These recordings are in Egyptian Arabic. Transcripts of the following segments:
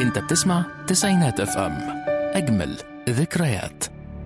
انت بتسمع تسعينات اف ام اجمل ذكريات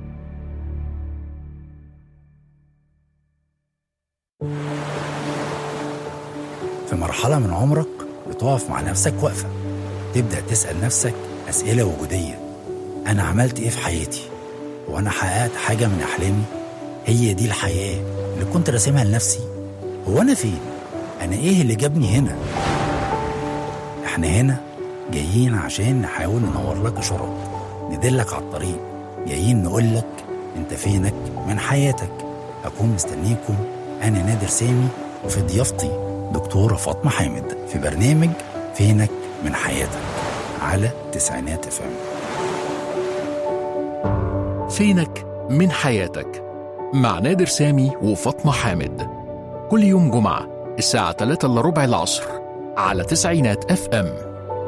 في مرحلة من عمرك بتقف مع نفسك وقفة تبدأ تسأل نفسك أسئلة وجودية أنا عملت إيه في حياتي؟ وأنا حققت حاجة من أحلامي؟ هي دي الحياة اللي كنت راسمها لنفسي هو أنا فين؟ أنا إيه اللي جابني هنا؟ إحنا هنا جايين عشان نحاول ننور لك إشارات ندلك على الطريق جايين نقول لك أنت فينك من حياتك أكون مستنيكم أنا نادر سامي وفي ضيافتي دكتورة فاطمة حامد في برنامج فينك من حياتك على تسعينات فم فينك من حياتك مع نادر سامي وفاطمة حامد كل يوم جمعة الساعة 3 إلا ربع العصر على تسعينات اف ام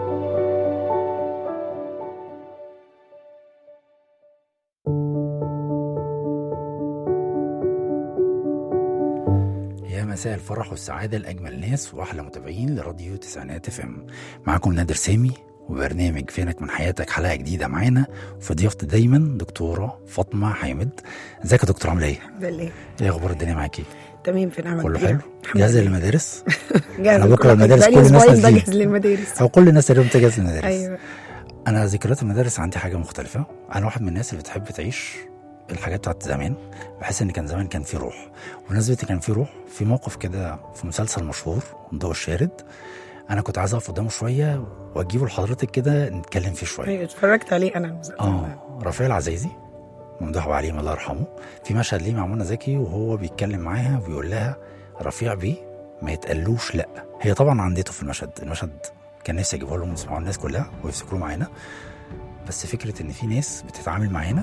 يا مساء الفرح والسعادة لأجمل ناس وأحلى متابعين لراديو تسعينات اف ام معاكم نادر سامي وبرنامج فينك من حياتك حلقة جديدة معانا وفي ضيافتي دايما دكتورة فاطمة حامد ازيك يا دكتور عاملة ايه؟ الحمد لله ايه اخبار الدنيا معاكي؟ تمام في نعمة كله كبيرة. حلو؟ الحمد جاهزة لله. للمدارس؟ جاهزة أنا بكرة لكل المدارس حاجة. كل بقالي الناس أسبوعين نازلين. بجهز للمدارس أو كل الناس اليوم تجهز للمدارس ايوه انا ذكريات المدارس عندي حاجه مختلفه انا واحد من الناس اللي بتحب تعيش الحاجات بتاعت زمان بحس ان كان زمان كان في روح بمناسبه كان في روح في موقف كده في مسلسل مشهور ضوء الشارد انا كنت عايز اقف قدامه شويه واجيبه لحضرتك كده نتكلم فيه شويه ايوه اتفرجت عليه انا المسلسل ده. اه رفيع العزيزي ممدوح أبو عليم الله يرحمه في مشهد ليه مع منى زكي وهو بيتكلم معاها وبيقول لها رفيع بيه ما يتقالوش لا هي طبعا عندته في المشهد المشهد كان نفسي اجيبه لهم يسمعوا الناس كلها ويفتكروه معانا بس فكره ان في ناس بتتعامل معانا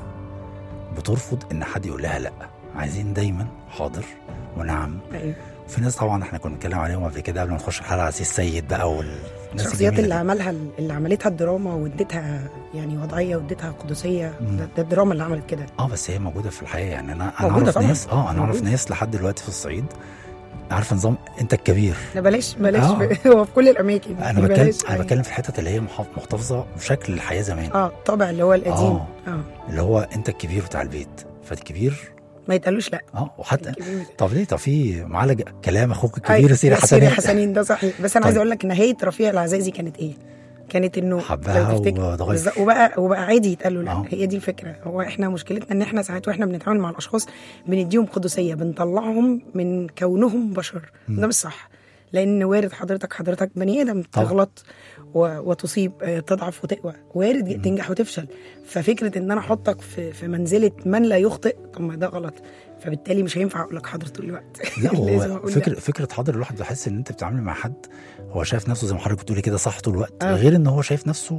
بترفض ان حد يقول لها لا عايزين دايما حاضر ونعم ايوه في ناس طبعا احنا كنا بنتكلم عليهم قبل كده قبل ما نخش الحلقه عزيز السيد بقى والناس الشخصيات الجميلة اللي دي. عملها اللي عملتها الدراما واديتها يعني وضعيه واديتها قدسيه مم. ده, ده الدراما اللي عملت كده اه بس هي موجوده في الحياه يعني انا انا موجودة اعرف طبعاً. ناس اه انا اعرف موجودة. ناس لحد دلوقتي في الصعيد عارفه نظام انت الكبير لا بلاش بلاش آه. هو في كل الاماكن انا بتكلم بلاش انا أيوة. بتكلم في الحتت اللي هي محاف- محتفظه بشكل الحياه زمان اه الطابع اللي هو القديم آه. اه اللي هو انت الكبير بتاع البيت فالكبير ما يتقالوش لا اه وحتى الكبير بتاع- طب ليه طب في معالج كلام اخوك الكبير أيوة، سيري لا، حسنين حسنين ده صحيح بس انا طيب. عايزه اقول لك نهايه رفيع العزازي كانت ايه؟ كانت انه حبها لو تفتكر- وضغط. بالظبط، وبقى وبقى عادي يتقال له لا آه. هي دي الفكره هو احنا مشكلتنا ان احنا ساعات واحنا بنتعامل مع الاشخاص بنديهم قدسيه بنطلعهم من كونهم بشر ده مش صح لان وارد حضرتك حضرتك بني ادم طبعا. تغلط و- وتصيب آه، تضعف وتقوى وارد ج- تنجح وتفشل ففكره ان انا احطك في في منزله من لا يخطئ طب ما ده غلط فبالتالي مش هينفع اقول لك حاضر طول الوقت لا لازم هو أقول فكره لا. فكره حاضر الواحد بيحس ان انت بتتعامل مع حد هو شايف نفسه زي ما حضرتك بتقولي كده صح طول الوقت آه. غير ان هو شايف نفسه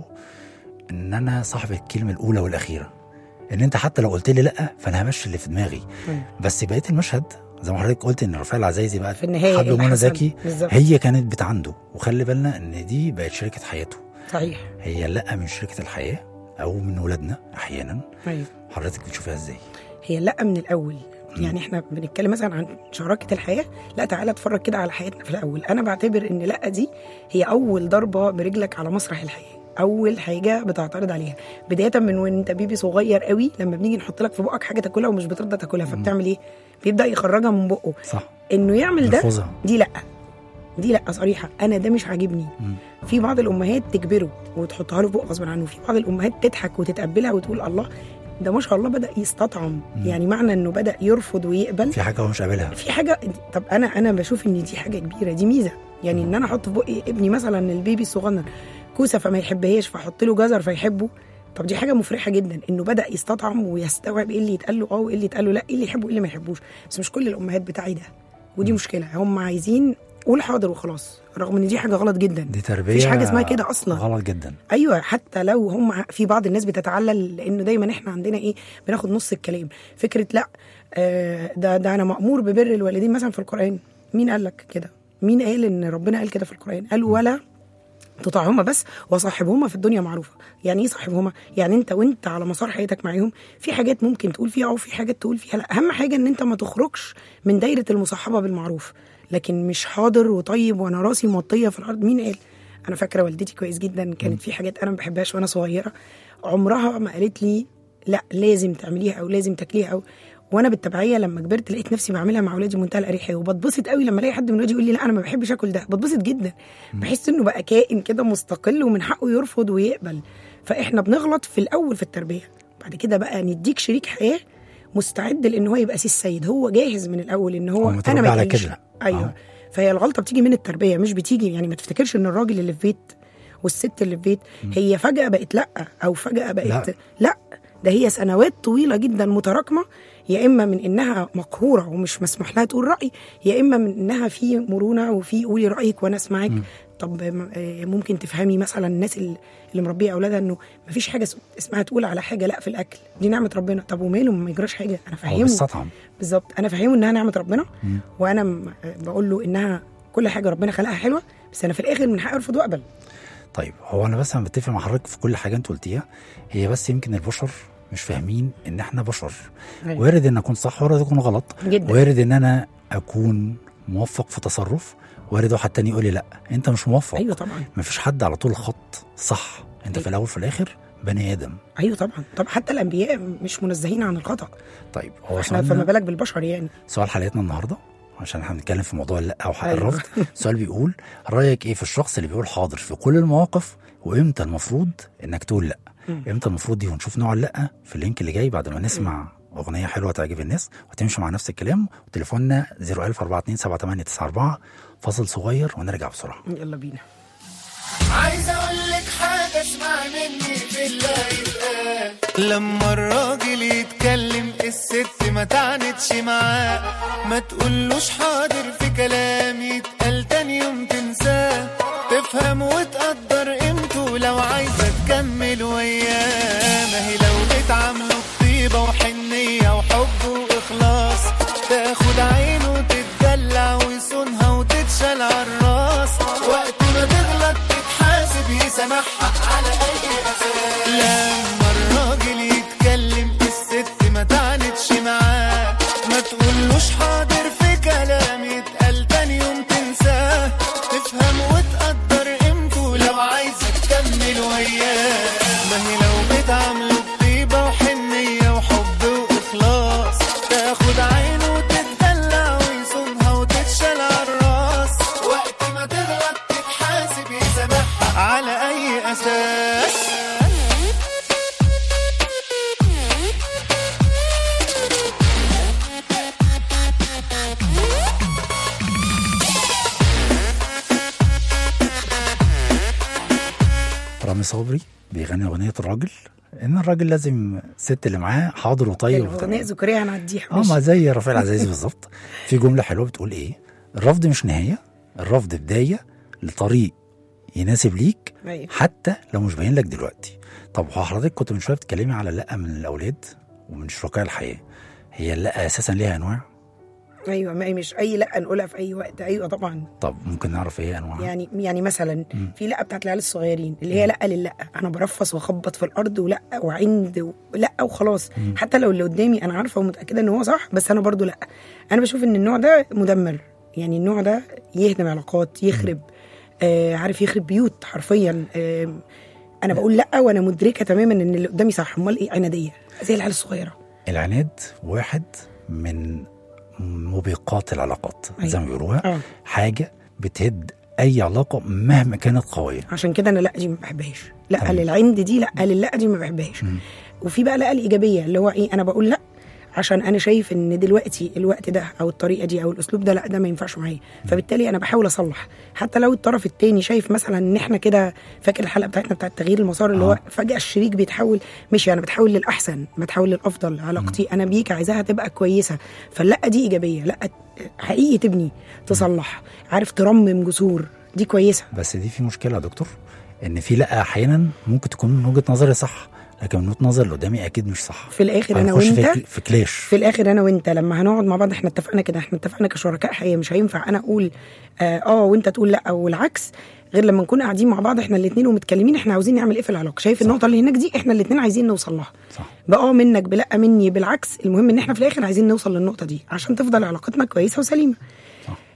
ان انا صاحب الكلمه الاولى والاخيره ان انت حتى لو قلت لي لا فانا همشي اللي في دماغي أيوة. بس بقيه المشهد زي ما حضرتك قلت ان رفيع العزايزي بقى في النهايه حب اللي منى حصل. زكي بالظبط هي كانت بتعنده وخلي بالنا ان دي بقت شركه حياته صحيح هي لا من شركه الحياه او من ولادنا احيانا ايوه حضرتك بتشوفها ازاي هي لا من الاول يعني احنا بنتكلم مثلا عن شراكه الحياه لا تعالى اتفرج كده على حياتنا في الاول انا بعتبر ان لا دي هي اول ضربه برجلك على مسرح الحياه اول حاجه بتعترض عليها بدايه من وانت بيبي صغير قوي لما بنيجي نحط لك في بقك حاجه تاكلها ومش بترضى تاكلها فبتعمل ايه بيبدا يخرجها من بقه صح انه يعمل ده يرفضها. دي لا دي لا صريحه انا ده مش عاجبني مم. في بعض الامهات تجبره وتحطها له فوق غصب عنه في بعض الامهات تضحك وتتقبلها وتقول الله ده ما شاء الله بدا يستطعم مم. يعني معنى انه بدا يرفض ويقبل في حاجه هو مش قابلها في حاجه طب انا انا بشوف ان دي حاجه كبيره دي ميزه يعني ان انا احط في بقي ابني مثلا البيبي الصغنن كوسه فما يحبهاش فاحط له جزر فيحبه طب دي حاجه مفرحه جدا انه بدا يستطعم ويستوعب ايه اللي يتقال له اه وايه اللي يتقال له لا ايه اللي يحبه وايه اللي ما يحبوش بس مش كل الامهات بتاعي ده ودي مشكله هم عايزين قول حاضر وخلاص رغم ان دي حاجه غلط جدا دي تربيه مفيش حاجة اسمها كده أصلاً. غلط جدا ايوه حتى لو هم ع- في بعض الناس بتتعلل لانه دايما احنا عندنا ايه بناخد نص الكلام فكره لا آه، ده ده انا مامور ببر الوالدين مثلا في القران مين قال لك كده مين قال ان ربنا قال كده في القران قال ولا تطعهما بس وصاحبهما في الدنيا معروفه يعني ايه صاحبهما يعني انت وانت على مسار حياتك معاهم في حاجات ممكن تقول فيها او في حاجات تقول فيها لا اهم حاجه ان انت ما تخرجش من دايره المصاحبه بالمعروف لكن مش حاضر وطيب وانا راسي موطيه في الارض مين قال انا فاكره والدتي كويس جدا كانت في حاجات انا ما بحبهاش وانا صغيره عمرها ما قالت لي لا لازم تعمليها او لازم تاكليها او وانا بالتبعيه لما كبرت لقيت نفسي بعملها مع اولادي بمنتهى الاريحيه وبتبسط قوي لما الاقي حد من ولادي يقول لي لا انا ما بحبش اكل ده بتبسط جدا بحس انه بقى كائن كده مستقل ومن حقه يرفض ويقبل فاحنا بنغلط في الاول في التربيه بعد كده بقى نديك شريك حياه مستعد لان هو يبقى سي السيد هو جاهز من الاول ان هو هو انا متربي ما على يقلش. كده. ايوه آه. فهي الغلطه بتيجي من التربيه مش بتيجي يعني ما تفتكرش ان الراجل اللي في بيت والست اللي في بيت هي فجاه بقت لا او فجاه بقت لا. لا, لا ده هي سنوات طويله جدا متراكمه يا اما من انها مقهوره ومش مسموح لها تقول راي يا اما من انها في مرونه وفي قولي رايك وانا اسمعك طب م- آه، ممكن تفهمي مثلا الناس اللي اللي مربيه اولادها انه ما فيش حاجه اس- اسمها تقول على حاجه لا في الاكل دي نعمه ربنا طب وماله ما يجراش حاجه انا هو فاهمه بيستطعم بالظبط انا فاهمه انها نعمه ربنا وانا م- بقول له انها كل حاجه ربنا خلقها حلوه بس انا في الاخر من حقي ارفض واقبل طيب هو انا بس انا بتفق مع حضرتك في كل حاجه انت قلتيها هي بس يمكن البشر مش فاهمين ان احنا بشر أيوة. وارد ان اكون صح وارد اكون غلط جدا. وارد ان انا اكون موفق في تصرف وارد واحد تاني يقول لي لا انت مش موفق ايوه طبعا مفيش حد على طول الخط صح انت في الاول في الاخر بني ادم ايوه طبعا طب حتى الانبياء مش منزهين عن الخطا طيب هو احنا فما سؤالنا بالك بالبشر يعني سؤال حلقتنا النهارده عشان احنا بنتكلم في موضوع اللا او حق أيوة. الرفض السؤال بيقول رايك ايه في الشخص اللي بيقول حاضر في كل المواقف وامتى المفروض انك تقول لا امتى المفروض دي ونشوف نوع اللا في اللينك اللي جاي بعد ما نسمع اغنيه حلوه تعجب الناس وتمشي مع نفس الكلام وتليفوننا 010427894 فاصل صغير ونرجع بسرعه يلا بينا عايز اقول لك حاجه اسمع مني في الله يتقال لما الراجل يتكلم الست ما تعنتش معاه ما تقولوش حاضر في كلام يتقال تاني يوم تنساه تفهم وتقدر قيمته لو عايزه تكمل وياه ما هي لو بتعامله بطيبه وحنيه وحب واخلاص تاخد عينه وتتدلع ويصونها وتتشال عالراس وقت ما تغلط تتحاسب يسامحها على اي اساس لما الراجل يتكلم الست ما تعنتش معاه ما تقولوش حاضر في كلام يتقال تاني يوم تنساه تفهم وتقدر قيمته لو عايزة تكمل وياه ما هي لو بتعامله بطيبة وحنية وحب وإخلاص تاخد عينه وتتدلع ويصونها وتتشال عالراس وقت ما تغلط تتحاسب يسامحها على أي أساس رامي صبري بيغني اغنيه الراجل ان الراجل لازم الست اللي معاه حاضر وطيب الاغنيه وتمام. ذكوريه هنعديها اه ما زي رفيع العزيزي بالظبط في جمله حلوه بتقول ايه الرفض مش نهايه الرفض بدايه لطريق يناسب ليك أيوة. حتى لو مش باين لك دلوقتي طب هو حضرتك كنت من شويه بتتكلمي على لا من الاولاد ومن شركاء الحياه هي اللا اساسا ليها انواع ايوه ما هي مش اي لا نقولها في اي وقت ايوه طبعا طب ممكن نعرف ايه انواعها يعني يعني مثلا في لا بتاعت العيال الصغيرين اللي هي لا للا انا برفص واخبط في الارض ولا وعند لا وخلاص حتى لو اللي قدامي انا عارفه ومتاكده ان هو صح بس انا برضو لا انا بشوف ان النوع ده مدمر يعني النوع ده يهدم علاقات يخرب آه عارف يخرب بيوت حرفيا آه انا بقول لا وانا مدركه تماما ان اللي قدامي صح امال ايه عناديه زي العيال الصغيره العناد واحد من موبقات العلاقات أيوة. زي ما بيقولوها آه. حاجه بتهد اي علاقه مهما كانت قويه عشان كده انا لا دي ما بحبهاش لا تمام. للعند دي لا للا دي ما بحبهاش وفي بقى لا الايجابيه اللي هو ايه انا بقول لا عشان انا شايف ان دلوقتي الوقت ده او الطريقه دي او الاسلوب ده لا ده ما ينفعش معايا فبالتالي انا بحاول اصلح حتى لو الطرف التاني شايف مثلا ان احنا كده فاكر الحلقه بتاعتنا بتاعت تغيير المسار اللي آه. هو فجاه الشريك بيتحول مش انا بتحول للاحسن بتحول للافضل علاقتي انا بيك عايزاها تبقى كويسه فاللا دي ايجابيه لا حقيقي تبني تصلح عارف ترمم جسور دي كويسه بس دي في مشكله يا دكتور ان في لا احيانا ممكن تكون من وجهه نظري صح لكن من وجهه نظر اللي قدامي اكيد مش صح في الاخر انا هنخش وانت في, في كلاش في الاخر انا وانت لما هنقعد مع بعض احنا اتفقنا كده احنا اتفقنا كشركاء حقيقه مش هينفع انا اقول اه, آه وانت تقول لا والعكس غير لما نكون قاعدين مع بعض احنا الاثنين ومتكلمين احنا عاوزين نعمل ايه في العلاقه شايف النقطه اللي هناك دي احنا الاثنين عايزين نوصل لها صح بقى منك بلا مني بالعكس المهم ان احنا في الاخر عايزين نوصل للنقطه دي عشان تفضل علاقتنا كويسه وسليمه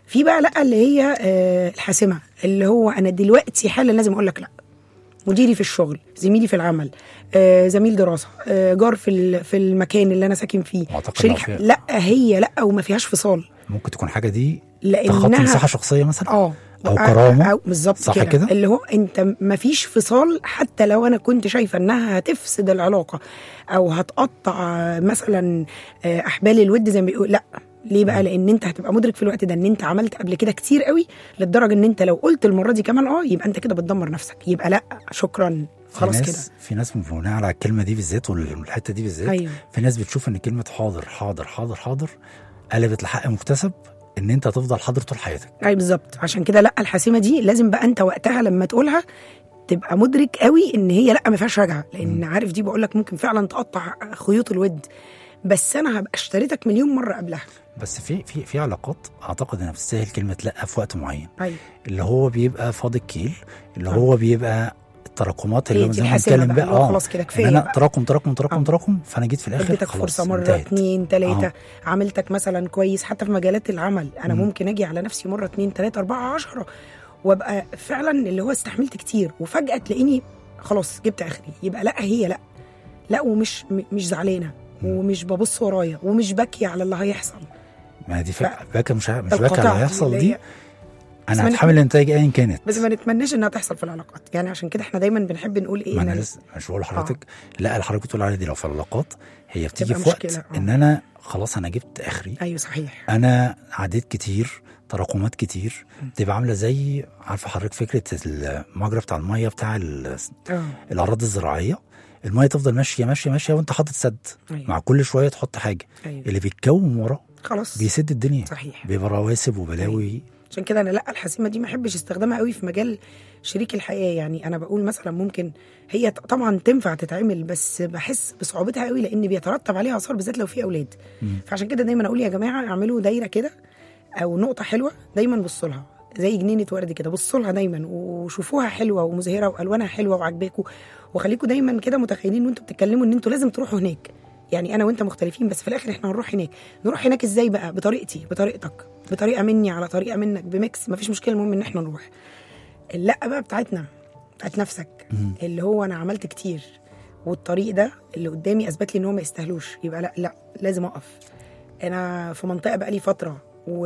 في بقى لا اللي هي آه، الحاسمه اللي هو انا دلوقتي حالا لازم اقول لك لا مديري في الشغل زميلي في العمل آه، زميل دراسه آه، جار في ال- في المكان اللي انا ساكن فيه أعتقد شريك لو فيها- لا هي لا وما فيهاش فصال ممكن تكون حاجه دي لانها تخطي مساحه شخصيه مثلا اه أو كرامة. أو بالظبط صح كده. كده؟ اللي هو انت ما فيش فصال حتى لو انا كنت شايفه انها هتفسد العلاقه او هتقطع مثلا آه، احبال الود زي ما بيقول لا ليه بقى لان انت هتبقى مدرك في الوقت ده ان انت عملت قبل كده كتير قوي للدرجه ان انت لو قلت المره دي كمان اه يبقى انت كده بتدمر نفسك يبقى لا شكرا في خلاص ناس كده في ناس بناء على الكلمه دي بالذات والحته دي بالذات أيوة. في ناس بتشوف ان كلمه حاضر حاضر حاضر حاضر قلبت لحق مكتسب ان انت تفضل حاضر طول حياتك اي بالظبط عشان كده لا الحاسمه دي لازم بقى انت وقتها لما تقولها تبقى مدرك قوي ان هي لا ما فيهاش رجعه لان عارف دي بقول لك ممكن فعلا تقطع خيوط الود بس انا هبقى اشتريتك مليون مره قبلها بس في في في علاقات اعتقد انها بتستاهل كلمه لا في وقت معين ايوه اللي هو بيبقى فاضي الكيل اللي هو بيبقى التراكمات اللي هي هو دي زي ما الحاسمة بنتكلم بقى، بقى اللي هو اه خلاص كده إن كفاية انا بقى. تراكم تراكم تراكم آه. تراكم فانا جيت في الاخر اديتك خلاص فرصه مره انتهت. اتنين تلاته آه. عملتك مثلا كويس حتى في مجالات العمل انا مم. ممكن اجي على نفسي مره اتنين تلاته اربعه عشرة وابقى فعلا اللي هو استحملت كتير وفجاه تلاقيني خلاص جبت اخري يبقى لا هي لا لا ومش م- مش زعلانه ومش ببص ورايا ومش باكيه على اللي هيحصل ما دي فكره باكا مش ع- مش القطاع باكا اللي هيحصل اللي دي هي- بس انا ما هتحمل النتائج ايا كانت بس ما نتمناش انها تحصل في العلاقات يعني عشان كده احنا دايما بنحب نقول ايه ما انا إن لسه مش بقول لحضرتك لا الحضرتك بتقول عليها دي لو في العلاقات هي بتيجي تبقى في وقت مشكلة، آه. ان انا خلاص انا جبت اخري ايوه صحيح انا عديت كتير تراكمات كتير تبقى عامله زي عارفه حضرتك فكره المجرى بتاع الميه بتاع ال- اه الاراضي الزراعيه الميه تفضل ماشيه ماشيه ماشيه وانت حاطط سد أيوة. مع كل شويه تحط حاجه ايوه اللي بيتكون ورا خلاص بيسد الدنيا صحيح بيبقى رواسب وبلاوي عشان كده انا لا الحسيمه دي ما احبش استخدامها قوي في مجال شريك الحياه يعني انا بقول مثلا ممكن هي ط- طبعا تنفع تتعمل بس بحس بصعوبتها قوي لان بيترتب عليها اثار بالذات لو في اولاد مم. فعشان كده دايما اقول يا جماعه اعملوا دايره كده او نقطه حلوه دايما بصوا لها زي جنينه ورد كده بصوا لها دايما وشوفوها حلوه ومزهره والوانها حلوه وعجباكم وخليكم دايما كده متخيلين وانتوا بتتكلموا ان انتوا لازم تروحوا هناك يعني انا وانت مختلفين بس في الاخر احنا هنروح هناك نروح هناك ازاي بقى بطريقتي بطريقتك بطريقه مني على طريقه منك بميكس مفيش مشكله المهم ان احنا نروح اللا بقى بتاعتنا بتاعت نفسك مم. اللي هو انا عملت كتير والطريق ده اللي قدامي اثبت لي ان هو ما يستاهلوش يبقى لا لا لازم اقف انا في منطقه بقالي فتره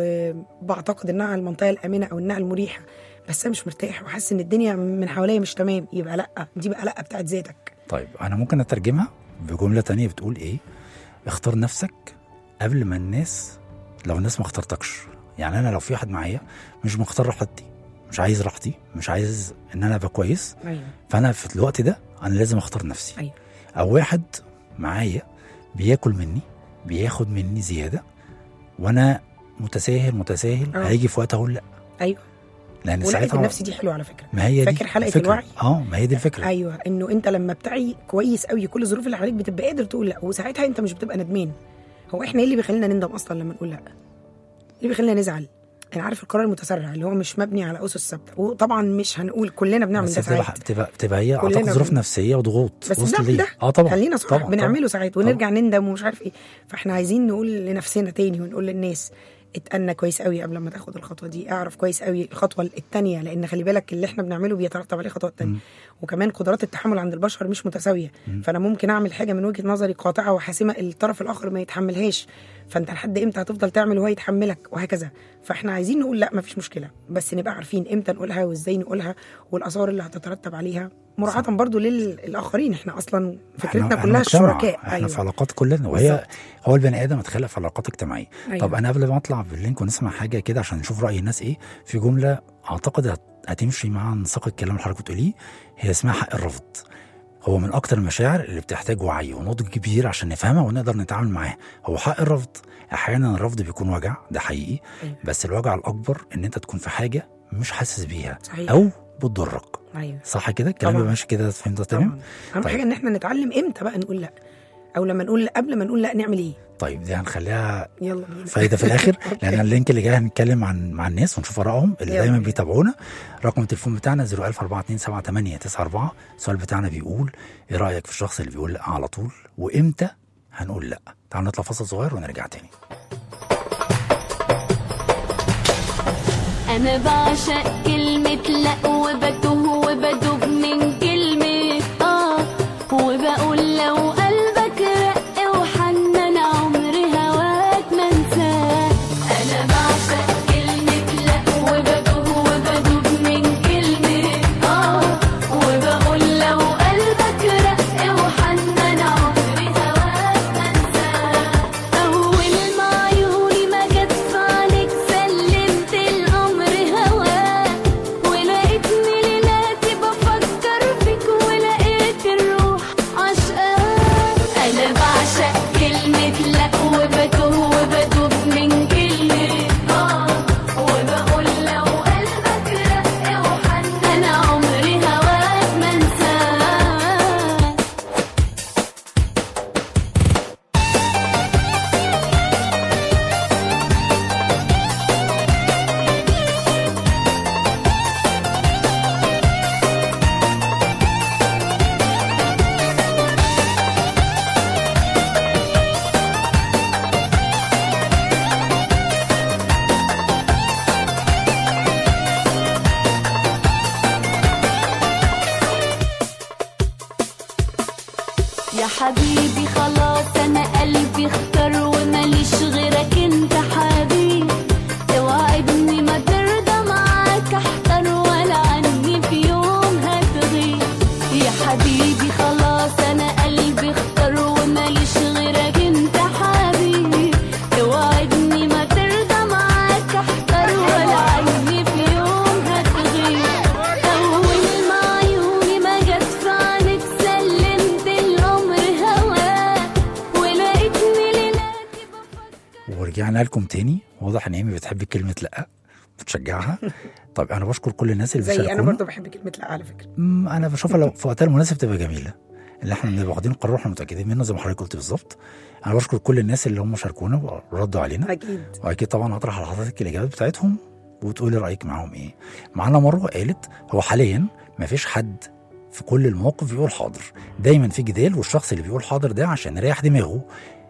وبعتقد انها المنطقه الامنه او انها المريحه بس انا مش مرتاح وحاسس ان الدنيا من حواليا مش تمام يبقى لا دي بقى لا بتاعت ذاتك طيب انا ممكن اترجمها بجمله تانية بتقول ايه اختار نفسك قبل ما الناس لو الناس ما اخترتكش يعني انا لو في واحد معايا مش مختار راحتي مش عايز راحتي مش عايز ان انا ابقى كويس ايوه فانا في الوقت ده انا لازم اختار نفسي أيوة. او واحد معايا بياكل مني بياخد مني زياده وانا متساهل متساهل آه. هيجي في وقت اقول لا ايوه لان ولقيت ساعتها النفس دي حلوه على فكره ما هي دي فاكر حلقة الفكرة. الوعي؟ اه ما هي دي الفكره ايوه انه انت لما بتعي كويس قوي كل الظروف اللي حواليك بتبقى قادر تقول لا وساعتها انت مش بتبقى ندمان هو احنا ايه اللي بيخلينا نندم اصلا لما نقول لا ايه اللي بيخلينا نزعل انا عارف القرار المتسرع اللي هو مش مبني على اسس ثابته وطبعا مش هنقول كلنا بنعمل بس ده بتبقى ساعات بتبقى بتبقى هي كلنا اعتقد ظروف بن- نفسيه وضغوط بس وسط ده ليه ده اه طبعا خلينا صح طبعا بنعمله ساعات ونرجع نندم ومش عارف ايه فاحنا عايزين نقول لنفسنا تاني ونقول للناس اتأنى كويس قوي قبل ما تاخد الخطوه دي اعرف كويس قوي الخطوه الثانيه لان خلي بالك اللي احنا بنعمله بيترتب عليه خطوات تانية مم. وكمان قدرات التحمل عند البشر مش متساويه مم. فانا ممكن اعمل حاجه من وجهه نظري قاطعه وحاسمه الطرف الاخر ما يتحملهاش فانت لحد امتى هتفضل تعمل وهو يتحملك وهكذا فاحنا عايزين نقول لا مفيش مشكله بس نبقى عارفين امتى نقولها وازاي نقولها والاثار اللي هتترتب عليها مراعاه برضو للاخرين احنا اصلا فكرتنا إحنا- كلها إحنا مجتمع. الشركاء احنا في علاقات كلنا وهي بالظبط. هو البني ادم اتخلق في علاقات اجتماعيه أيوة. طب انا قبل ما اطلع باللينك ونسمع حاجه كده عشان نشوف راي الناس ايه في جمله اعتقد هت- هتمشي مع نساق الكلام اللي حضرتك بتقوليه هي اسمها حق الرفض هو من اكتر المشاعر اللي بتحتاج وعي ونضج كبير عشان نفهمها ونقدر نتعامل معاها هو حق الرفض احيانا الرفض بيكون وجع ده حقيقي أيوة. بس الوجع الاكبر ان انت تكون في حاجه مش حاسس بيها صحيح. او بتضرك ايوه صح كده الكلام طبعاً. بيبقى ماشي كده فهمت تمام طبعا اهم طيب. حاجه ان احنا نتعلم امتى بقى نقول لا او لما نقول لا قبل ما نقول لا نعمل ايه طيب دي هنخليها يلا بينا فايده في الاخر أوكي. لان اللينك اللي جاي هنتكلم عن مع الناس ونشوف ارائهم اللي يلا دايما بينا. بيتابعونا رقم التليفون بتاعنا 014278894 السؤال بتاعنا بيقول ايه رايك في الشخص اللي بيقول لا على طول وامتى هنقول لا تعالوا نطلع فاصل صغير ونرجع تاني انا بعشق كلمة لا وبتوه وبدوب من كلمة اه وبقول لو قلبك رق وحنن عمري هواك ما انساه انا بعشق كلمة لا وبتوه وبدوب من كلمة اه وبقول لو قلبك رق وحنن عمري هواك ما انساه أول ما عيوني ما جت في عليك سلمت الأمر هواك ولقيتني ليلاتي بفكر فيك ولقيت الروح عشقاك أنا بعشق كلمة لأ وبتوه وبدوب من كلمة آه وبقول لو قلبك رق وحنن عمري هواك ما انساك يا حبيبي خلاص انا قلبي اختار وماليش غيرك انت حبيبي اوعدني ما ترضى معاك احتار ولا عني في يوم هتغيب يا حبيبي خلاص انا قلبي اختار وماليش غيرك انت حبيبي اوعدني ما ترضى معاك احتار ولا عني في يوم هتغيب اول ما عيوني ما جت في عينك سلمت الامر هواك ولقيتني ليلاتي ورجعنا لكم تاني واضح ان ايمي بتحب كلمه لا بتشجعها طب انا بشكر كل الناس اللي زي انا بيشاركونا برضو بحب كلمه لا على فكره مم، انا بشوفها لو في وقتها المناسب تبقى جميله اللي احنا بنبقى واخدين القرار واحنا متاكدين منه زي ما حضرتك قلت بالظبط انا بشكر كل الناس اللي هم شاركونا وردوا علينا اكيد واكيد طبعا هطرح على حضرتك الاجابات بتاعتهم وتقولي رايك معاهم ايه معانا مروه قالت هو حاليا ما فيش حد في كل المواقف بيقول حاضر دايما في جدال والشخص اللي بيقول حاضر ده عشان يريح دماغه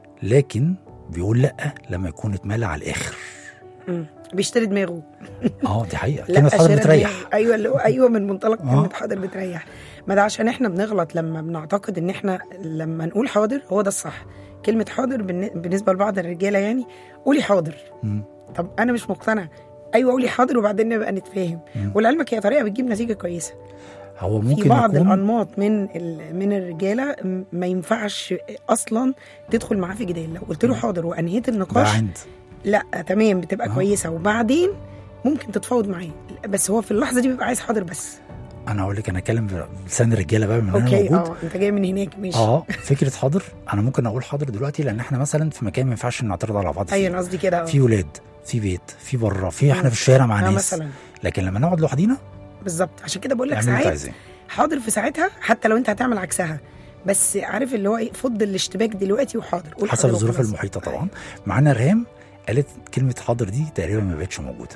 لكن بيقول لا لما يكون اتملى على الاخر مم. بيشتري دماغه اه دي حقيقه لا كلمه حاضر شراء بتريح دماغ. ايوه اللي هو ايوه من منطلق آه. كلمه حاضر بتريح ما ده عشان احنا بنغلط لما بنعتقد ان احنا لما نقول حاضر هو ده الصح كلمه حاضر بالن- بالنسبه لبعض الرجاله يعني قولي حاضر مم. طب انا مش مقتنع ايوه قولي حاضر وبعدين نبقى نتفاهم مم. ولعلمك هي طريقه بتجيب نتيجه كويسه هو في ممكن بعض يكون الانماط من ال- من الرجاله م- ما ينفعش اصلا تدخل معاه في جدال لو قلت له حاضر وانهيت ده النقاش عند لا تمام بتبقى آه. كويسه وبعدين ممكن تتفاوض معاه بس هو في اللحظه دي بيبقى عايز حاضر بس انا اقول لك انا اتكلم بلسان الرجاله بقى من انا اوكي موجود اه انت جاي من هناك ماشي اه فكره حاضر انا ممكن اقول حاضر دلوقتي لان احنا مثلا في مكان ما ينفعش نعترض على بعض فيه. ايوه انا قصدي كده اه في ولاد في بيت في بره في احنا في الشارع مع آه، ناس مثلا لكن لما نقعد لوحدينا بالظبط عشان كده بقول لك اعمل اللي انت ساعات عايزاه حاضر في ساعتها حتى لو انت هتعمل عكسها بس عارف اللي هو ايه فض الاشتباك دلوقتي وحاضر قول حسب حاضر الظروف وخلاص. المحيطه طبعا معانا ريهام قالت كلمه حاضر دي تقريبا ما بقتش موجوده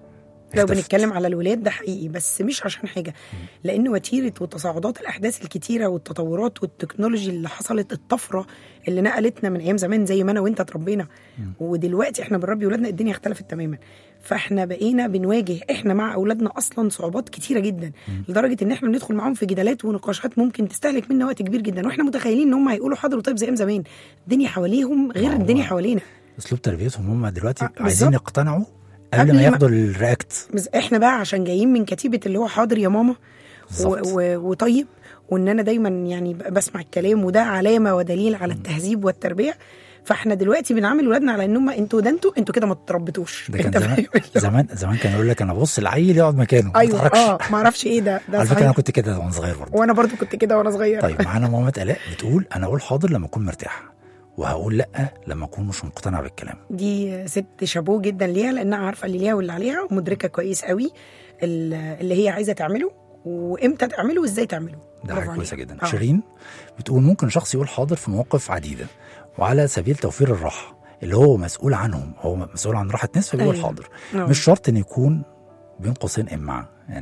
لو اختفت. بنتكلم على الولاد ده حقيقي بس مش عشان حاجه لان وتيره وتصاعدات الاحداث الكتيره والتطورات والتكنولوجي اللي حصلت الطفره اللي نقلتنا من ايام زمان زي ما انا وانت اتربينا ودلوقتي احنا بنربي ولادنا الدنيا اختلفت تماما فاحنا بقينا بنواجه احنا مع اولادنا اصلا صعوبات كتيره جدا لدرجه ان احنا بندخل معاهم في جدالات ونقاشات ممكن تستهلك منا وقت كبير جدا واحنا متخيلين ان هم هيقولوا حاضر وطيب زي ايام زمان الدنيا حواليهم غير ما هو الدنيا حوالينا اسلوب تربيتهم هم دلوقتي آه، عايزين بالظبط. يقتنعوا قبل قبل ما ما- ياخدوا الرياكت بس احنا بقى عشان جايين من كتيبه اللي هو حاضر يا ماما و بالظبط. و وطيب وان انا دايما يعني ب- بسمع الكلام وده علامه ودليل على التهذيب والتربيه فاحنا دلوقتي بنعامل ولادنا على ان هم انتوا ده انتوا انتوا كده ما تربيتوش ده كان انت زمان فاهم اللي هو- زمان زمان كان يقول لك انا بص العيل يقعد مكانه ما ايوه يتحركش. اه ما اعرفش ايه ده ده على فكره انا صحيح كنت كده وانا صغير برضه وانا برضو كنت كده وانا صغير طيب معانا ماما الاء بتقول انا اقول حاضر لما اكون مرتاح وهقول لا لما اكون مش مقتنع بالكلام دي ست شابوه جدا ليها لانها عارفه اللي ليها واللي عليها ومدركه كويس قوي ال- اللي هي عايزه تعمله وامتى تعمله وازاي تعمله ده برافو حاجه كويسه عليها. جدا آه. شيرين بتقول ممكن شخص يقول حاضر في مواقف عديده وعلى سبيل توفير الراحه اللي هو مسؤول عنهم هو مسؤول عن راحه ناس فبيقول أيوة. حاضر آه. مش شرط ان يكون بين قوسين امع يعني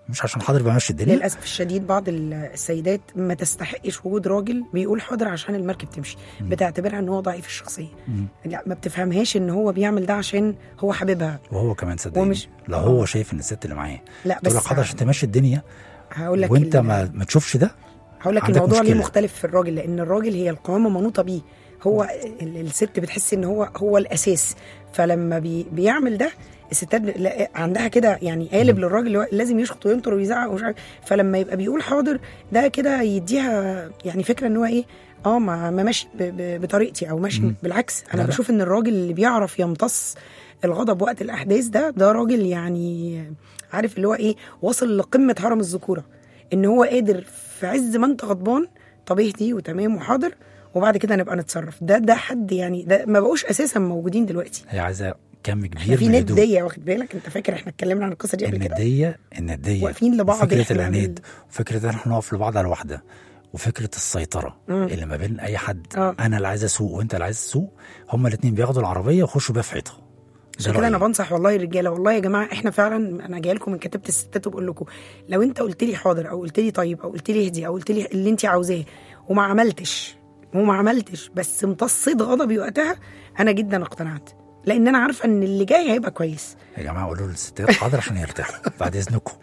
مش عشان حاضر بمشي الدنيا للاسف الشديد بعض ال- السيدات ما تستحقش وجود راجل بيقول حاضر عشان المركب تمشي بتعتبرها ان هو ضعيف الشخصيه مم. لا ما بتفهمهاش ان هو بيعمل ده عشان هو حبيبها وهو كمان صدقني ومش- لو هو شايف ان الست اللي معاه لا تقول لك بس حاضر عشان تمشي الدنيا هقول لك وانت ال- ما, ما تشوفش ده هقول لك عندك الموضوع ليه مشكلة. مختلف في الراجل لان الراجل هي القوامه منوطه بيه هو ال- الست بتحس ان هو هو الاساس فلما بي بيعمل ده الستات ب- لا- عندها كده يعني قالب للراجل اللي هو لازم يشخط وينطر ويزعق ومش عارف فلما يبقى بيقول حاضر ده كده يديها يعني فكره ان هو ايه اه ما ما ماشي ب- ب- بطريقتي او ماشي مم. بالعكس انا لا لا. بشوف ان الراجل اللي بيعرف يمتص الغضب وقت الاحداث ده ده راجل يعني عارف اللي هو ايه واصل لقمه هرم الذكوره ان هو قادر في عز ما انت غضبان طب اهدي وتمام وحاضر وبعد كده نبقى نتصرف ده ده حد يعني ده ما بقوش اساسا موجودين دلوقتي هي عايزه كم احنا كبير في من الهدوء نديه واخد بالك انت فاكر احنا اتكلمنا عن القصه دي قبل كده النديه النديه واقفين لبعض فكره إحنا العناد وفكره ان احنا نقف لبعض على واحده وفكره السيطره مم. اللي ما بين اي حد آه. انا اللي عايز اسوق وانت اللي عايز تسوق هما الاثنين بياخدوا العربيه ويخشوا بيها في حيطه ده عشان كده انا رأيي. بنصح والله الرجاله والله يا جماعه احنا فعلا انا جاي لكم من كتابه الستات وبقول لكم لو انت قلت لي حاضر او قلت لي طيب او قلت لي اهدي او قلت لي اللي انت عاوزاه وما عملتش وما عملتش بس امتصيت غضبي وقتها انا جدا اقتنعت لان انا عارفه ان اللي جاي هيبقى كويس يا جماعه قولوا للستات حاضر عشان يرتاحوا بعد اذنكم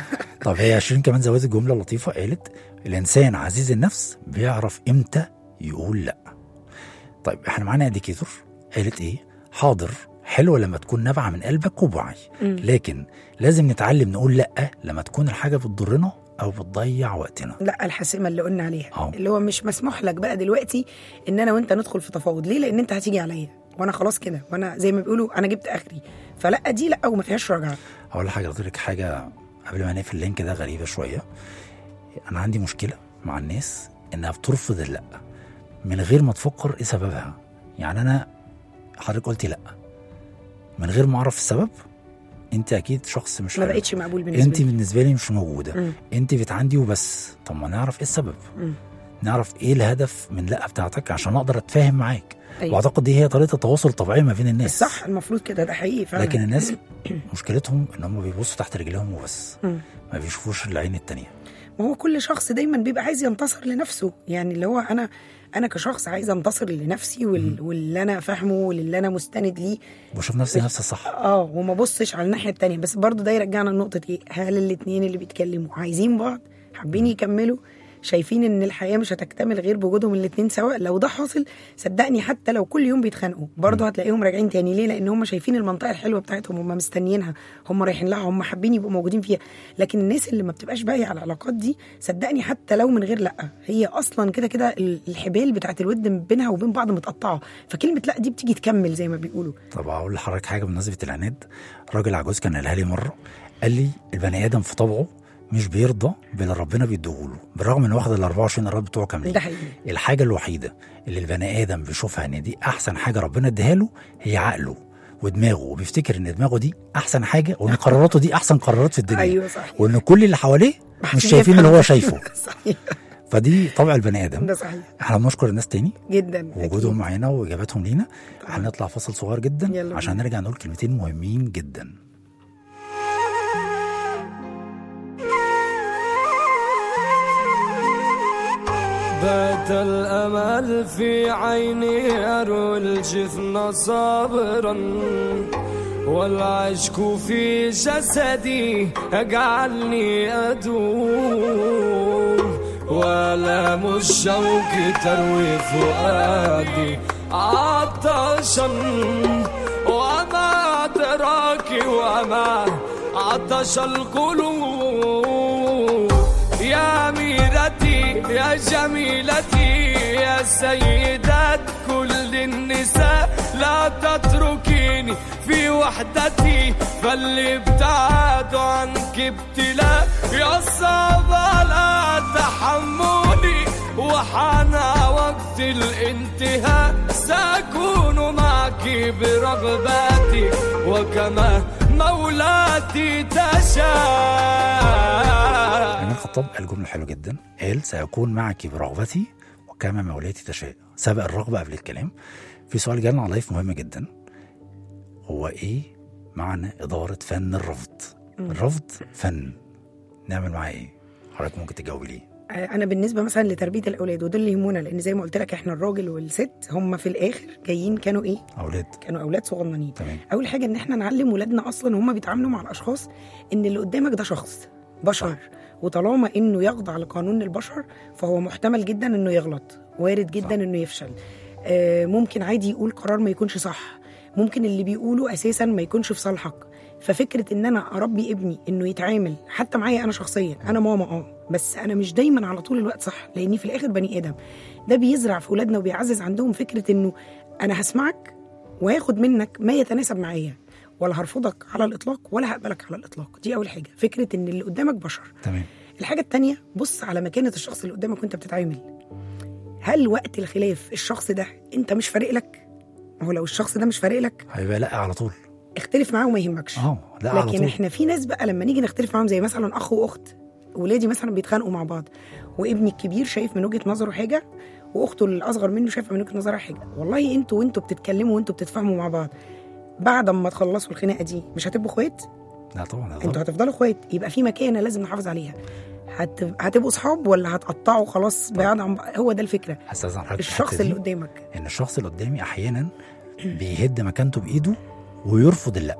طب هي عشرين كمان زودت جمله لطيفه قالت الانسان عزيز النفس بيعرف امتى يقول لا طيب احنا معانا اديكيتور قالت ايه حاضر حلوه لما تكون نابعه من قلبك وبوعي لكن لازم نتعلم نقول لا لما تكون الحاجه بتضرنا او بتضيع وقتنا لا الحاسمه اللي قلنا عليها آه. اللي هو مش مسموح لك بقى دلوقتي ان انا وانت ندخل في تفاوض ليه لان انت هتيجي عليا وانا خلاص كده وانا زي ما بيقولوا انا جبت اخري فلا دي لا وما فيهاش رجعه هقول لحضرتك حاجه قبل ما نقفل اللينك ده غريبه شويه انا عندي مشكله مع الناس انها بترفض اللا من غير ما تفكر ايه سببها يعني انا حضرتك قلتي لا من غير ما اعرف السبب انت اكيد شخص مش ما حلو. بقتش مقبول بالنسبه انت لي بالنسبه لي مش موجوده مم. انت بتعندي وبس طب ما نعرف ايه السبب مم. نعرف ايه الهدف من لا بتاعتك عشان اقدر اتفاهم معاك أيوة. واعتقد دي هي طريقه التواصل الطبيعيه ما بين الناس صح المفروض كده ده حقيقي فعلا لكن الناس مشكلتهم ان هم بيبصوا تحت رجليهم وبس مم. ما بيشوفوش العين التانية ما هو كل شخص دايما بيبقى عايز ينتصر لنفسه يعني اللي هو انا انا كشخص عايز انتصر لنفسي وال... واللي انا فاهمه واللي انا مستند ليه بشوف نفسي نفس الصح اه وما بصش على الناحيه التانية بس برضو ده يرجعنا لنقطه ايه هل الاتنين اللي بيتكلموا عايزين بعض حابين يكملوا شايفين ان الحياه مش هتكتمل غير بوجودهم الاتنين سوا لو ده حاصل صدقني حتى لو كل يوم بيتخانقوا برضه هتلاقيهم راجعين تاني ليه لان هم شايفين المنطقه الحلوه بتاعتهم هم مستنيينها هم رايحين لها هم حابين يبقوا موجودين فيها لكن الناس اللي ما بتبقاش باقيه على العلاقات دي صدقني حتى لو من غير لا هي اصلا كده كده ال- الحبال بتاعت الود بينها وبين بعض متقطعه فكلمه لا دي بتيجي تكمل زي ما بيقولوا طب اقول لحضرتك حاجه بمناسبه العناد راجل عجوز كان قالها لي مره قال لي البني ادم في طبعه مش بيرضى باللي ربنا بيديهوله بالرغم ان واخد ال 24 قرار بتوعه كاملين ده حقيقي الحاجه الوحيده اللي البني ادم بيشوفها ان دي احسن حاجه ربنا اديها له هي عقله ودماغه وبيفتكر ان دماغه دي احسن حاجه وان قراراته دي احسن قرارات في الدنيا ايوه صح وان كل اللي حواليه مش محدش شايفين اللي هو بيفهم. شايفه صحيح فدي طبع البني ادم ده صحيح احنا بنشكر الناس تاني جدا وجودهم معانا واجاباتهم لينا هنطلع فاصل صغير جدا يلا عشان بينا. نرجع نقول كلمتين مهمين جدا بات الأمل في عيني أروي الجفن صابرا والعشق في جسدي أجعلني أدوم وآلام الشوك تروي فؤادي عطشا وما أدراك وما عطش القلوب يا أميرتي يا جميلتي يا سيدات كل النساء لا تتركيني في وحدتي فالابتعاد عنك ابتلاء يصعب على تحملي وحان وقت الانتهاء سأكون معك برغباتي وكما مولاتي تشاء أمين خطاب قال جملة حلوة جدا قال سأكون معك برغبتي وكما مولاتي تشاء سبق الرغبة قبل الكلام في سؤال جالنا على لايف مهم جدا هو إيه معنى إدارة فن الرفض الرفض فن نعمل معاه ايه حضرتك ممكن تجاوبي ليه آه، انا بالنسبه مثلا لتربيه الاولاد ودول اللي يهمونا لان زي ما قلت لك احنا الراجل والست هم في الاخر جايين كانوا ايه اولاد كانوا اولاد صغننين تمام اول حاجه ان احنا نعلم ولادنا اصلا هم بيتعاملوا مع الاشخاص ان اللي قدامك ده شخص بشر وطالما انه يخضع لقانون البشر فهو محتمل جدا انه يغلط وارد جدا صح. انه يفشل آه، ممكن عادي يقول قرار ما يكونش صح ممكن اللي بيقوله اساسا ما يكونش في صالحك ففكره ان انا اربي ابني انه يتعامل حتى معايا انا شخصيا انا ماما اه بس انا مش دايما على طول الوقت صح لاني في الاخر بني ادم ده بيزرع في اولادنا وبيعزز عندهم فكره انه انا هسمعك وهاخد منك ما يتناسب معايا ولا هرفضك على الاطلاق ولا هقبلك على الاطلاق دي اول حاجه فكره ان اللي قدامك بشر تمام الحاجه التانية بص على مكانه الشخص اللي قدامك وانت بتتعامل هل وقت الخلاف الشخص ده انت مش فارق لك ما هو لو الشخص ده مش فارق لك هيبقى لا على طول اختلف معاه وما يهمكش اه لا على لكن طول احنا في ناس بقى لما نيجي نختلف معاهم زي مثلا اخ واخت ولادي مثلا بيتخانقوا مع بعض وابني الكبير شايف من وجهه نظره حاجه واخته الاصغر منه شايفه من وجهه نظرها حاجه والله انتوا وانتوا بتتكلموا وانتوا بتتفاهموا مع بعض بعد ما تخلصوا الخناقه دي مش هتبقوا اخوات لا طبعا لا انتوا طبعا هتفضلوا اخوات يبقى في مكانه لازم نحافظ عليها هت... هتبقوا صحاب ولا هتقطعوا خلاص بعاد عن بعض؟ هو ده الفكره هستاذن حضرتك في الشخص الحتة اللي دي، قدامك ان الشخص اللي قدامي احيانا بيهد مكانته بايده ويرفض اللا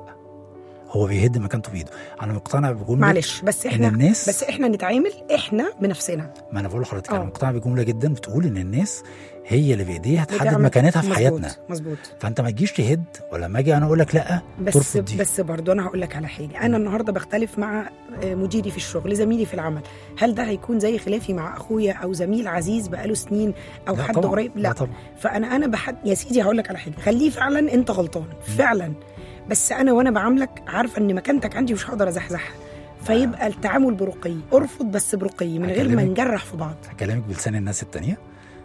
هو بيهد مكانته بايده انا مقتنع بجمله معلش بس ان احنا الناس بس احنا نتعامل احنا بنفسنا ما انا بقول لحضرتك انا اه. مقتنع بجمله جدا بتقول ان الناس هي اللي بايديها تحدد بتعمل- مكانتها في مظبوط، حياتنا مظبوط فانت ما تجيش تهد ولما اجي انا اقول لك لا بس ترفض دي بس برضه انا هقول لك على حاجه انا النهارده بختلف مع آه، مديري في الشغل زميلي في العمل هل ده هيكون زي خلافي مع اخويا او زميل عزيز بقاله سنين او لا حد طبعاً، قريب لا لا طبعا فانا انا بحد يا سيدي هقول لك على حاجه خليه فعلا انت غلطان فعلا بس انا وانا بعاملك عارفه ان مكانتك عندي مش هقدر ازحزحها فيبقى التعامل برقي ارفض بس برقي من غير ما هكلمك. نجرح في بعض هكلمك بلسان الناس التانية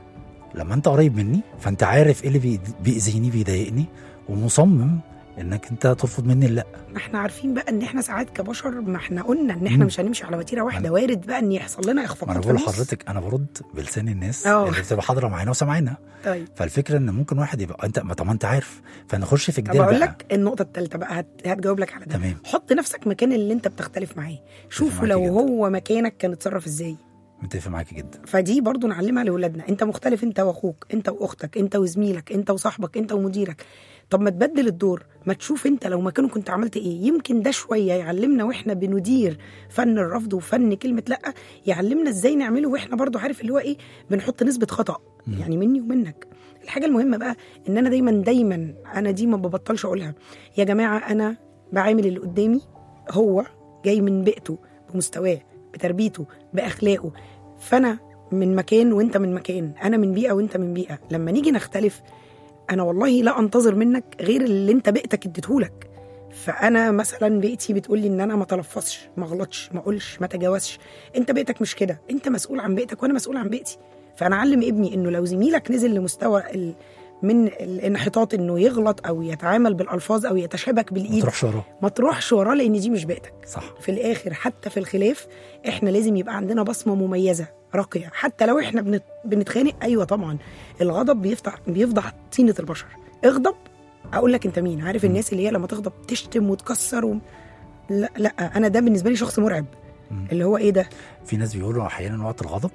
لما انت قريب مني فانت عارف ايه اللي بيد- بيأذيني بيضايقني ومصمم انك انت ترفض مني اللا ما احنا عارفين بقى ان احنا ساعات كبشر ما احنا قلنا ان احنا مم. مش هنمشي على وتيره واحده أنا- وارد بقى ان يحصل لنا ما انا اخفاقات في بقول النص. لحضرتك انا برد بلسان الناس اه. اللي بتبقى حاضره معانا وسامعانا طيب فالفكره ان ممكن واحد يبقى انت ما طب ما انت عارف فنخش في طب جدال اقول بقى لك النقطه الثالثه بقى هت... هتجاوب لك على ده تمام. حط نفسك مكان اللي انت بتختلف معاه شوف معاكي لو جدا. هو مكانك كان اتصرف ازاي متفق معاكي جدا فدي برضو نعلمها لاولادنا انت مختلف انت واخوك انت واختك انت وزميلك انت وصاحبك انت ومديرك طب ما تبدل الدور ما تشوف انت لو مكانه كنت عملت ايه يمكن ده شويه يعلمنا واحنا بندير فن الرفض وفن كلمه لا يعلمنا ازاي نعمله واحنا برضو عارف اللي هو ايه بنحط نسبه خطا يعني مني ومنك الحاجه المهمه بقى ان انا دايما دايما انا دي ما ببطلش اقولها يا جماعه انا بعامل اللي قدامي هو جاي من بيئته بمستواه بتربيته باخلاقه فانا من مكان وانت من مكان انا من بيئه وانت من بيئه لما نيجي نختلف انا والله لا انتظر منك غير اللي انت بيئتك اديتهولك فانا مثلا بيئتي بتقول لي ان انا ما تلفظش ما اغلطش ما اقولش ما تجاوزش انت بيئتك مش كده انت مسؤول عن بيئتك وانا مسؤول عن بيئتي فانا اعلم ابني انه لو زميلك نزل لمستوى ال... من الانحطاط انه يغلط او يتعامل بالالفاظ او يتشابك ما بالايد تروحش وراه ما تروحش وراه لان دي مش بيئتك صح في الاخر حتى في الخلاف احنا لازم يبقى عندنا بصمه مميزه راقيه حتى لو احنا بنت... بنتخانق ايوه طبعا الغضب بيفتح بيفضح طينه البشر اغضب اقول لك انت مين عارف الناس اللي هي لما تغضب تشتم وتكسر و... لا لا انا ده بالنسبه لي شخص مرعب مم. اللي هو ايه ده في ناس بيقولوا احيانا وقت الغضب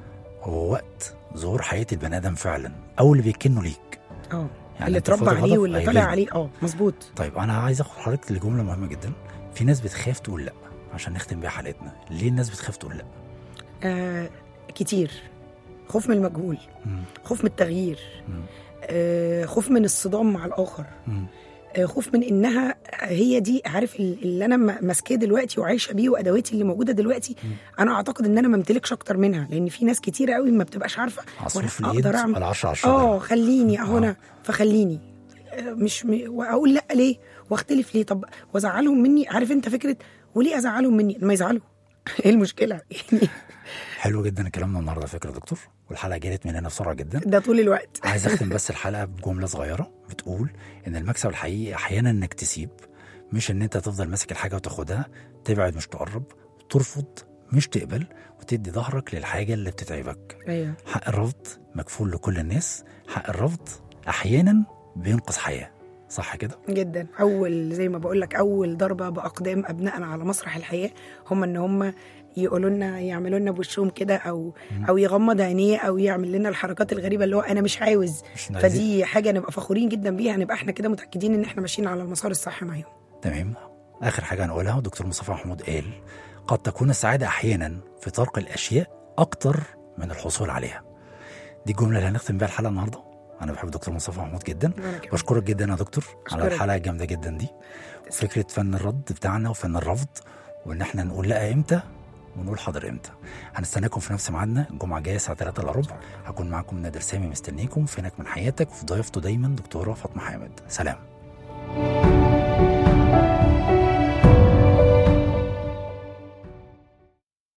هو وقت ظهور حياه البني ادم فعلا او اللي بيكنه ليك اه يعني اللي أنت في اتربى وقت عليه الغضب واللي طالع هيبان. عليه اه مظبوط طيب انا عايز اخد حضرتك لجمله مهمه جدا في ناس بتخاف تقول لا عشان نختم بيها حلقتنا ليه الناس بتخاف تقول لا آه كتير خوف من المجهول مم. خوف من التغيير مم. آه خوف من الصدام مع الاخر مم. آه، خوف من انها هي دي عارف ال- اللي انا م- ماسكاه دلوقتي وعايشه بيه وادواتي اللي موجوده دلوقتي انا اعتقد ان انا ما امتلكش اكتر منها لان في ناس كتير قوي ما بتبقاش عارفه عصفور في وأنا الايد أقدر أعمل- على 10 على 10 اه خليني اهو آه. انا فخليني آه، مش م... واقول لا ليه واختلف ليه طب وازعلهم مني عارف انت فكره وليه ازعلهم مني ما يزعلوا ايه المشكله يعني حلو جدا كلامنا النهارده فكره يا دكتور والحلقه جرت مننا بسرعه جدا ده طول الوقت عايز اختم بس الحلقه بجمله صغيره بتقول ان المكسب الحقيقي احيانا انك تسيب مش ان انت تفضل ماسك الحاجه وتاخدها تبعد مش تقرب ترفض مش تقبل وتدي ظهرك للحاجه اللي بتتعبك ايوه حق الرفض مكفول لكل الناس حق الرفض احيانا بينقذ حياه صح كده جدا اول زي ما بقول لك اول ضربه باقدام ابنائنا على مسرح الحياه هم ان هم يقولوا لنا يعملوا لنا بوشهم كده او او يغمض عينيه او يعمل لنا الحركات الغريبه اللي هو انا مش عاوز مش عايزين. فدي حاجه نبقى فخورين جدا بيها نبقى احنا كده متاكدين ان احنا ماشيين على المسار الصح معاهم تمام اخر حاجه هنقولها دكتور مصطفى محمود قال قد تكون السعاده احيانا في ترك الاشياء اكتر من الحصول عليها دي الجمله اللي هنختم بيها الحلقه النهارده انا بحب دكتور مصطفى محمود جدا وأنا كمان. بشكرك جدا يا دكتور على أشكرك. الحلقه الجامده جدا دي فكره فن الرد بتاعنا وفن الرفض وان احنا نقول لا امتى ونقول حاضر امتى هنستناكم في نفس ميعادنا الجمعه الجايه الساعه 3 الا ربع هكون معاكم نادر سامي مستنيكم فينك من حياتك وفي ضيافته دايما دكتوره فاطمه حامد سلام